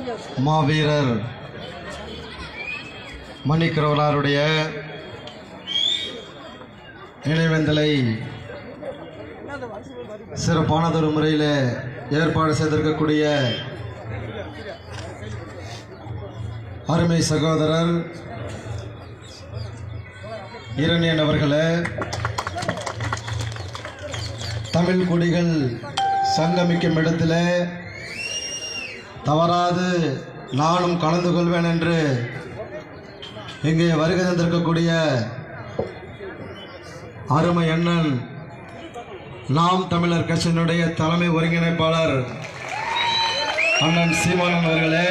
மாவீரர் மணிக்கிறவராருடைய நினைவேந்தலை சிறப்பானதொரு முறையில் ஏற்பாடு செய்திருக்கக்கூடிய அருமை சகோதரர் இரணியன் அவர்களே தமிழ் குடிகள் சங்கமிக்கும் இடத்துல தவறாது நானும் கலந்து கொள்வேன் என்று இங்கே வருகை தந்திருக்கக்கூடிய அருமை அண்ணன் நாம் தமிழர் கட்சியினுடைய தலைமை ஒருங்கிணைப்பாளர் அண்ணன் சீமானன் அவர்களே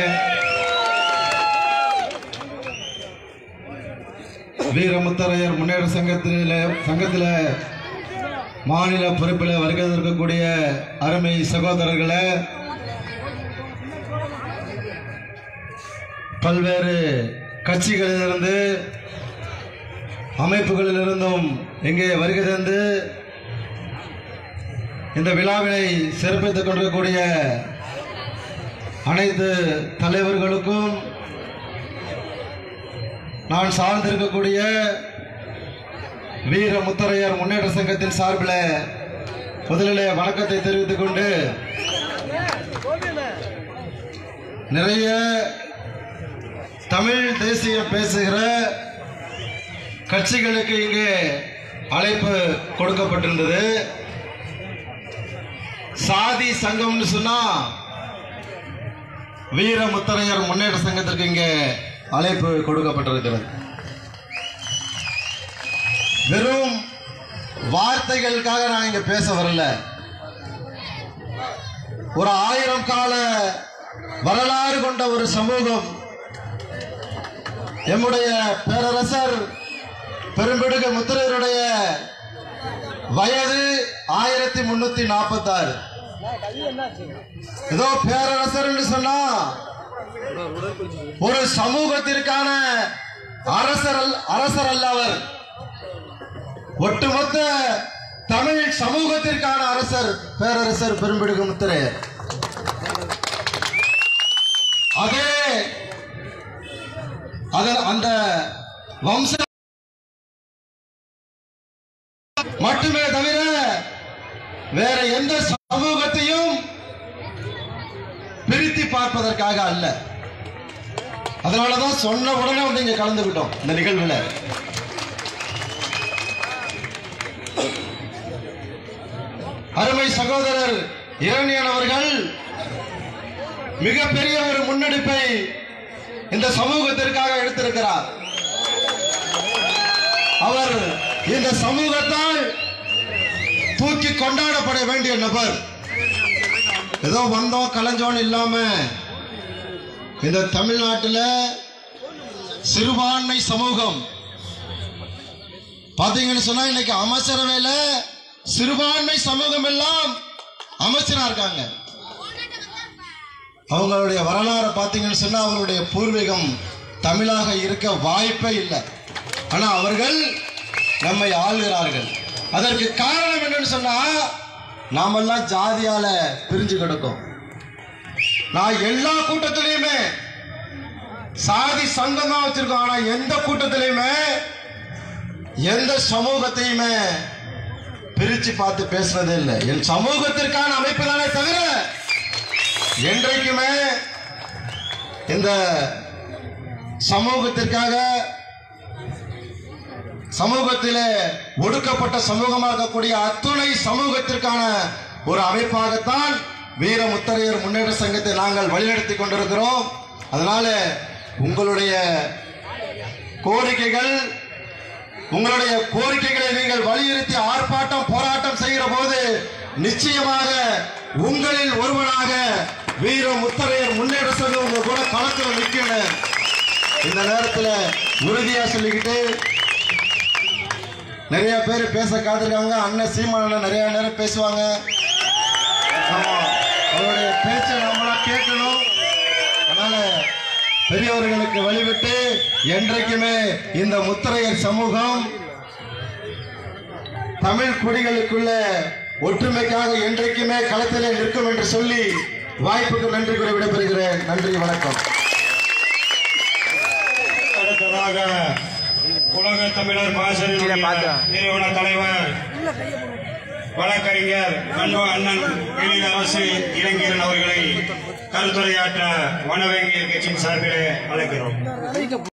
வீரமுத்தரையர் முன்னேற்ற சங்கத்தில் சங்கத்தில் மாநில பொறுப்பில் வருகை இருக்கக்கூடிய அருமை சகோதரர்களே பல்வேறு கட்சிகளிலிருந்து அமைப்புகளிலிருந்தும் இங்கே வருகை தந்து இந்த விழாவினை சிறப்பித்துக் கொண்டிருக்கக்கூடிய அனைத்து தலைவர்களுக்கும் நான் சார்ந்திருக்கக்கூடிய வீர முத்தரையர் முன்னேற்ற சங்கத்தின் சார்பில் முதலிலே வணக்கத்தை தெரிவித்துக் கொண்டு நிறைய தமிழ் தேசியம் பேசுகிற கட்சிகளுக்கு இங்கே அழைப்பு கொடுக்கப்பட்டிருந்தது சாதி சங்கம்னு சொன்னா வீர முத்தரையர் முன்னேற்ற சங்கத்திற்கு இங்கே அழைப்பு கொடுக்கப்பட்டிருக்கிறது வெறும் வார்த்தைகளுக்காக நான் இங்க பேச வரல ஒரு ஆயிரம் கால வரலாறு கொண்ட ஒரு சமூகம் எம்முடைய பேரரசர் பெரும்பிடுக முத்திரையருடைய வயது ஆயிரத்தி முன்னூத்தி நாற்பத்தி ஆறு ஏதோ பேரரசர் சொன்னா ஒரு சமூகத்திற்கான அரசர் அல்ல- அரசர் அல்ல அவர் ஒட்டுமொத்த தமிழ் சமூகத்திற்கான அரசர் பேரரசர் பெரும்பிடுக முத்திரையர் அதே அத- அந்த வம்ச மட்டுமே தவிர வேற எந்த சமூகத்தையும் பிரித்து பார்ப்பதற்காக அல்ல அதனாலதான் சொன்ன உடனே வந்து இங்க கலந்துக்கிட்டோம் இந்த நிகழ்வுல அருமை சகோதரர் இரணியன் அவர்கள் மிகப்பெரிய ஒரு முன்னெடுப்பை இந்த சமூகத்திற்காக எடுத்திருக்கிறார் அவர் இந்த சமூகத்தால் தூக்கி கொண்டாடப்பட வேண்டிய நபர் ஏதோ வந்தோம் கலைஞ்சோன்னு இல்லாம இந்த தமிழ்நாட்டில் சிறுபான்மை சமூகம் பாத்தீங்கன்னு சொன்னா இன்னைக்கு அமைச்சரவையில சிறுபான்மை சமூகம் எல்லாம் அமைச்சரா இருக்காங்க அவங்களுடைய வரலாறை பார்த்தீங்கன்னு சொன்னா அவங்களுடைய பூர்வீகம் தமிழாக இருக்க வாய்ப்பே இல்லை ஆனா அவர்கள் நம்மை ஆளுகிறார்கள் அதற்கு காரணம் என்னன்னு சொன்னா நாமெல்லாம் ஜாதியால பிரிஞ்சு கிடக்கும் நான் எல்லா கூட்டத்திலையுமே சாதி சங்கம் தான் வச்சிருக்கோம் ஆனா எந்த கூட்டத்திலையுமே எந்த சமூகத்தையுமே பிரிச்சு பார்த்து பேசுறதே இல்லை என் சமூகத்திற்கான அமைப்பு தானே தவிர என்றைக்குமே இந்த சமூகத்திற்காக சமூகத்திலே ஒடுக்கப்பட்ட சமூகமாக இருக்கக்கூடிய அத்துணை சமூகத்திற்கான ஒரு அமைப்பாகத்தான் வீர முத்தரையர் முன்னேற்ற சங்கத்தை நாங்கள் வழிநடத்தி கொண்டிருக்கிறோம் அதனால உங்களுடைய கோரிக்கைகள் உங்களுடைய கோரிக்கைகளை நீங்கள் வலியுறுத்தி ஆர்ப்பாட்டம் போராட்டம் செய்கிற போது நிச்சயமாக உங்களில் ஒருவனாக வீர முத்தரையர் முன்னேற்ற சங்கம் உங்க கூட களத்தில் நிற்கணும் இந்த நேரத்தில் உறுதியா சொல்லிக்கிட்டு நிறைய பேர் பேச காத்திருக்காங்க அண்ணன் சீமானன் நிறைய நேரம் பேசுவாங்க ஆமா அவருடைய பேச்சை நம்மளாம் கேட்கணும் அதனால பெரியவர்களுக்கு வழிவிட்டு என்றைக்குமே இந்த முத்திரையர் சமூகம் தமிழ் குடிகளுக்குள்ள ஒற்றுமைக்காக என்றைக்குமே களத்திலே நிற்கும் என்று சொல்லி வாய்ப்புக்கு நன்றி கூறி விடைபெறுகிறேன் நன்றி வணக்கம் அடுத்ததாக உலக தமிழர் பாசன நிறுவன தலைவர் வழக்கறிஞர் அன்பு அண்ணன் எழில் அரசு இளைஞரன் அவர்களை கருத்துரையாற்ற வனவேங்கியர் கட்சியின் சார்பிலே அழைக்கிறோம்